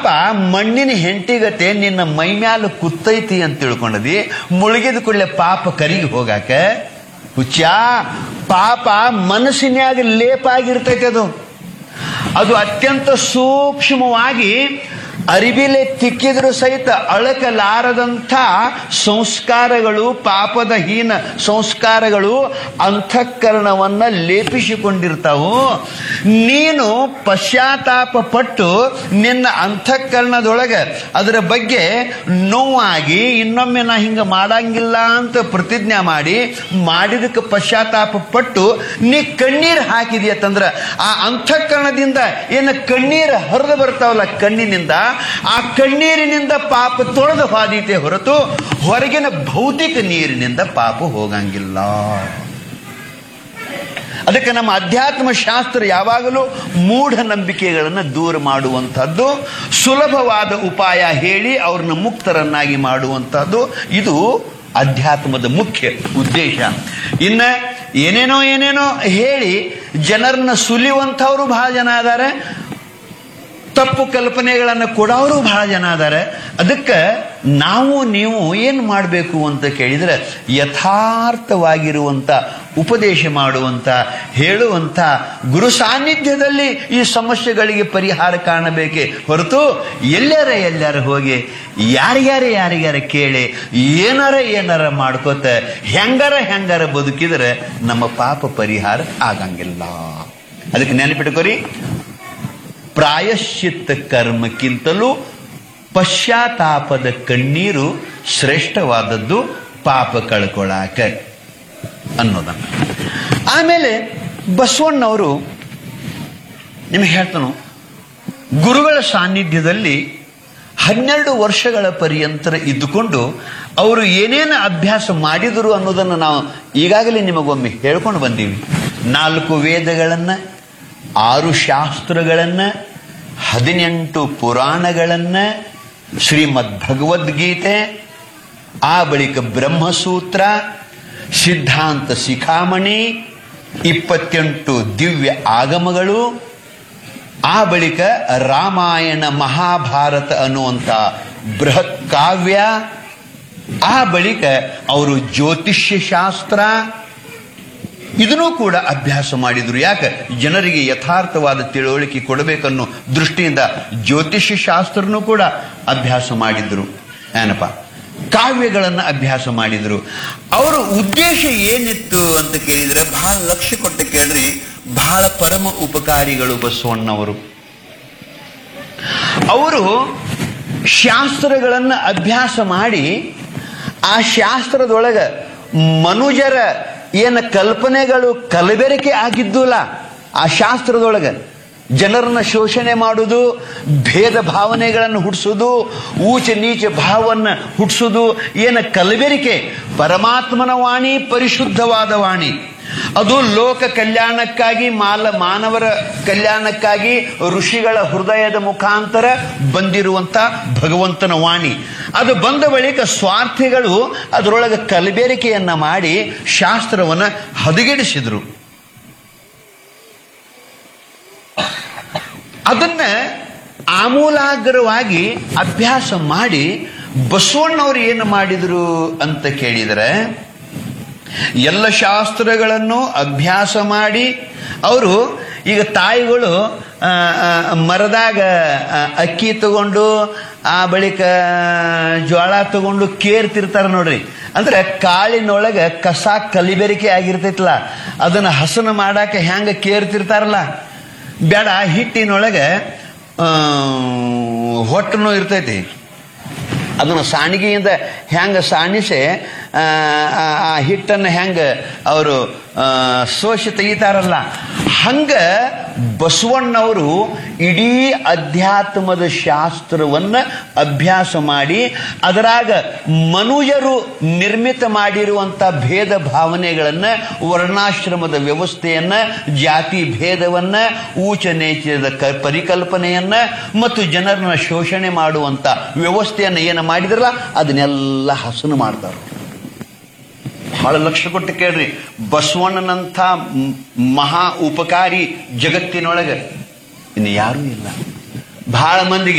ಮಣ್ಣಿನ ಹೆಂಟಿಗತೆ ನಿನ್ನ ಮೈ ಮ್ಯಾಲ ಕುತ್ತೈತಿ ಅಂತ ತಿಳ್ಕೊಂಡದಿ ಮುಳುಗಿದ ಕೂಡಲೇ ಪಾಪ ಕರಿಗೆ ಹೋಗಾಕ ಹುಚ್ಚ ಪಾಪ ಮನಸ್ಸಿನ್ಯಾಗ ಲೇಪ ಆಗಿರ್ತೈತೆ ಅದು ಅದು ಅತ್ಯಂತ ಸೂಕ್ಷ್ಮವಾಗಿ ಅರಿವಿಲೆ ತಿಕ್ಕಿದ್ರು ಸಹಿತ ಅಳಕಲಾರದಂಥ ಸಂಸ್ಕಾರಗಳು ಪಾಪದ ಹೀನ ಸಂಸ್ಕಾರಗಳು ಅಂತಃಕರಣವನ್ನ ಲೇಪಿಸಿಕೊಂಡಿರ್ತಾವು ನೀನು ಪಶ್ಚಾತ್ತಾಪ ಪಟ್ಟು ನಿನ್ನ ಅಂತಃಕರಣದೊಳಗೆ ಅದರ ಬಗ್ಗೆ ನೋವಾಗಿ ಇನ್ನೊಮ್ಮೆ ನಾ ಹಿಂಗ ಮಾಡಂಗಿಲ್ಲ ಅಂತ ಪ್ರತಿಜ್ಞೆ ಮಾಡಿ ಮಾಡಿದಕ್ಕೆ ಪಶ್ಚಾತ್ತಾಪ ಪಟ್ಟು ನೀ ಕಣ್ಣೀರು ಹಾಕಿದ್ಯತ್ತಂದ್ರ ಆ ಅಂತಃಕರಣದಿಂದ ಏನು ಕಣ್ಣೀರು ಹರಿದು ಬರ್ತಾವಲ್ಲ ಕಣ್ಣಿನಿಂದ ಆ ಕಣ್ಣೀರಿನಿಂದ ಪಾಪ ತೊಳೆದು ಹಾದೀತೆ ಹೊರತು ಹೊರಗಿನ ಭೌತಿಕ ನೀರಿನಿಂದ ಪಾಪ ಹೋಗಂಗಿಲ್ಲ ಅದಕ್ಕೆ ನಮ್ಮ ಅಧ್ಯಾತ್ಮ ಶಾಸ್ತ್ರ ಯಾವಾಗಲೂ ಮೂಢನಂಬಿಕೆಗಳನ್ನು ದೂರ ಮಾಡುವಂಥದ್ದು ಸುಲಭವಾದ ಉಪಾಯ ಹೇಳಿ ಅವ್ರನ್ನ ಮುಕ್ತರನ್ನಾಗಿ ಮಾಡುವಂಥದ್ದು ಇದು ಅಧ್ಯಾತ್ಮದ ಮುಖ್ಯ ಉದ್ದೇಶ ಇನ್ನ ಏನೇನೋ ಏನೇನೋ ಹೇಳಿ ಜನರನ್ನ ಸುಲಿಯುವಂಥವ್ರು ಬಹಳ ಜನ ಅದಾರೆ ತಪ್ಪು ಕಲ್ಪನೆಗಳನ್ನು ಕೊಡೋರು ಬಹಳ ಜನ ಅದಾರೆ ಅದಕ್ಕೆ ನಾವು ನೀವು ಏನು ಮಾಡಬೇಕು ಅಂತ ಕೇಳಿದ್ರೆ ಯಥಾರ್ಥವಾಗಿರುವಂಥ ಉಪದೇಶ ಮಾಡುವಂಥ ಹೇಳುವಂಥ ಗುರು ಸಾನ್ನಿಧ್ಯದಲ್ಲಿ ಈ ಸಮಸ್ಯೆಗಳಿಗೆ ಪರಿಹಾರ ಕಾಣಬೇಕೆ ಹೊರತು ಎಲ್ಲರ ಎಲ್ಲರ ಹೋಗಿ ಯಾರ್ಯಾರ ಯಾರ್ಯಾರ ಕೇಳಿ ಏನಾರ ಏನಾರ ಮಾಡ್ಕೋತ ಹೆಂಗಾರ ಹೆಂಗಾರ ಬದುಕಿದ್ರೆ ನಮ್ಮ ಪಾಪ ಪರಿಹಾರ ಆಗಂಗಿಲ್ಲ ಅದಕ್ಕೆ ನೆನಪಿಟ್ಕೋರಿ ಪ್ರಾಯಶ್ಚಿತ್ತ ಕರ್ಮಕ್ಕಿಂತಲೂ ಪಶ್ಚಾತ್ತಾಪದ ಕಣ್ಣೀರು ಶ್ರೇಷ್ಠವಾದದ್ದು ಪಾಪ ಕಳ್ಕೊಳಾಕ ಅನ್ನೋದನ್ನ ಆಮೇಲೆ ಬಸವಣ್ಣವರು ನಿಮಗೆ ಹೇಳ್ತಾನು ಗುರುಗಳ ಸಾನ್ನಿಧ್ಯದಲ್ಲಿ ಹನ್ನೆರಡು ವರ್ಷಗಳ ಪರ್ಯಂತರ ಇದ್ದುಕೊಂಡು ಅವರು ಏನೇನು ಅಭ್ಯಾಸ ಮಾಡಿದರು ಅನ್ನೋದನ್ನು ನಾವು ಈಗಾಗಲೇ ನಿಮಗೊಮ್ಮೆ ಹೇಳ್ಕೊಂಡು ಬಂದೀವಿ ನಾಲ್ಕು ವೇದಗಳನ್ನು ಆರು ಶಾಸ್ತ್ರಗಳನ್ನು ಹದಿನೆಂಟು ಪುರಾಣಗಳನ್ನು ಶ್ರೀಮದ್ ಭಗವದ್ಗೀತೆ ಆ ಬಳಿಕ ಬ್ರಹ್ಮಸೂತ್ರ ಸಿದ್ಧಾಂತ ಶಿಖಾಮಣಿ ಇಪ್ಪತ್ತೆಂಟು ದಿವ್ಯ ಆಗಮಗಳು ಆ ಬಳಿಕ ರಾಮಾಯಣ ಮಹಾಭಾರತ ಅನ್ನುವಂಥ ಬೃಹತ್ ಕಾವ್ಯ ಆ ಬಳಿಕ ಅವರು ಜ್ಯೋತಿಷ್ಯ ಶಾಸ್ತ್ರ ಇದನ್ನೂ ಕೂಡ ಅಭ್ಯಾಸ ಮಾಡಿದ್ರು ಯಾಕೆ ಜನರಿಗೆ ಯಥಾರ್ಥವಾದ ತಿಳುವಳಿಕೆ ಕೊಡಬೇಕನ್ನೋ ದೃಷ್ಟಿಯಿಂದ ಜ್ಯೋತಿಷ್ಯ ಶಾಸ್ತ್ರನೂ ಕೂಡ ಅಭ್ಯಾಸ ಮಾಡಿದ್ರು ಏನಪ್ಪ ಕಾವ್ಯಗಳನ್ನು ಅಭ್ಯಾಸ ಮಾಡಿದ್ರು ಅವರ ಉದ್ದೇಶ ಏನಿತ್ತು ಅಂತ ಕೇಳಿದ್ರೆ ಬಹಳ ಲಕ್ಷ್ಯ ಕೊಟ್ಟು ಕೇಳ್ರಿ ಬಹಳ ಪರಮ ಉಪಕಾರಿಗಳು ಬಸವಣ್ಣವರು ಅವರು ಶಾಸ್ತ್ರಗಳನ್ನು ಅಭ್ಯಾಸ ಮಾಡಿ ಆ ಶಾಸ್ತ್ರದೊಳಗ ಮನುಜರ ಏನ ಕಲ್ಪನೆಗಳು ಕಲಬೆರಕೆ ಆಗಿದ್ದುಲ್ಲ ಆ ಶಾಸ್ತ್ರದೊಳಗ ಜನರನ್ನ ಶೋಷಣೆ ಮಾಡುವುದು ಭೇದ ಭಾವನೆಗಳನ್ನು ಹುಟ್ಟಿಸೋದು ಊಚ ನೀಚ ಭಾವವನ್ನು ಹುಟ್ಟಿಸೋದು ಏನ ಕಲಬೆರಿಕೆ ಪರಮಾತ್ಮನ ವಾಣಿ ಪರಿಶುದ್ಧವಾದ ವಾಣಿ ಅದು ಲೋಕ ಕಲ್ಯಾಣಕ್ಕಾಗಿ ಮಾಲ ಮಾನವರ ಕಲ್ಯಾಣಕ್ಕಾಗಿ ಋಷಿಗಳ ಹೃದಯದ ಮುಖಾಂತರ ಬಂದಿರುವಂತ ಭಗವಂತನ ವಾಣಿ ಅದು ಬಂದ ಬಳಿಕ ಸ್ವಾರ್ಥಿಗಳು ಅದರೊಳಗೆ ಕಲಬೆರಿಕೆಯನ್ನ ಮಾಡಿ ಶಾಸ್ತ್ರವನ್ನ ಹದಗೆಡಿಸಿದ್ರು ಅದನ್ನ ಆಮೂಲಾಗ್ರವಾಗಿ ಅಭ್ಯಾಸ ಮಾಡಿ ಬಸವಣ್ಣವರು ಏನು ಮಾಡಿದ್ರು ಅಂತ ಕೇಳಿದರೆ ಎಲ್ಲ ಶಾಸ್ತ್ರಗಳನ್ನು ಅಭ್ಯಾಸ ಮಾಡಿ ಅವರು ಈಗ ತಾಯಿಗಳು ಆ, ಆ, ಮರದಾಗ ಆ, ಅಕ್ಕಿ ತಗೊಂಡು ಆ ಬಳಿಕ ಜ್ವಾಳ ತಗೊಂಡು ಕೇರ್ತಿರ್ತಾರ ನೋಡ್ರಿ ಅಂದ್ರೆ ಕಾಳಿನೊಳಗೆ ಕಸ ಕಲಿಬೆರಿಕೆ ಆಗಿರ್ತೈತಲ್ಲ ಅದನ್ನ ಹಸನ ಮಾಡಾಕ ಹೆಂಗ ಕೇರ್ತಿರ್ತಾರಲ್ಲ ಬೇಡ ಹಿಟ್ಟಿನೊಳಗೆ ಆ, ಹೊಟ್ಟನು ಇರ್ತೈತಿ ಅದನ್ನು ಸಾಣಿಗೆಯಿಂದ ಹೆಂಗ ಸಾಣಿಸಿ ಆ, ಆ ಆ ಹಿಟ್ಟನ್ನು ಹೆಂಗ ಅವರು ಸೋಸಿ ತೆಗಿತಾರಲ್ಲ ಹಂಗ ಬಸವಣ್ಣವರು ಇಡೀ ಅಧ್ಯಾತ್ಮದ ಶಾಸ್ತ್ರವನ್ನ ಅಭ್ಯಾಸ ಮಾಡಿ ಅದರಾಗ ಮನುಜರು ನಿರ್ಮಿತ ಮಾಡಿರುವಂತ ಭೇದ ಭಾವನೆಗಳನ್ನ ವರ್ಣಾಶ್ರಮದ ವ್ಯವಸ್ಥೆಯನ್ನ ಜಾತಿ ಭೇದವನ್ನ ಊಚ ನೀಚದ ಕ ಪರಿಕಲ್ಪನೆಯನ್ನ ಮತ್ತು ಜನರನ್ನ ಶೋಷಣೆ ಮಾಡುವಂತ ವ್ಯವಸ್ಥೆಯನ್ನ ಏನು ಮಾಡಿದ್ರಲ್ಲ ಅದನ್ನೆಲ್ಲ ಹಸನು ಮಾಡ್ತಾರೆ ಬಹಳ ಲಕ್ಷ್ಯ ಕೊಟ್ಟು ಕೇಳ್ರಿ ಬಸವಣ್ಣನಂಥ ಮ್- ಮಹಾ ಉಪಕಾರಿ ಜಗತ್ತಿನೊಳಗೆ ಇನ್ನು ಯಾರೂ ಇಲ್ಲ ಬಹಳ ಮಂದಿಗೆ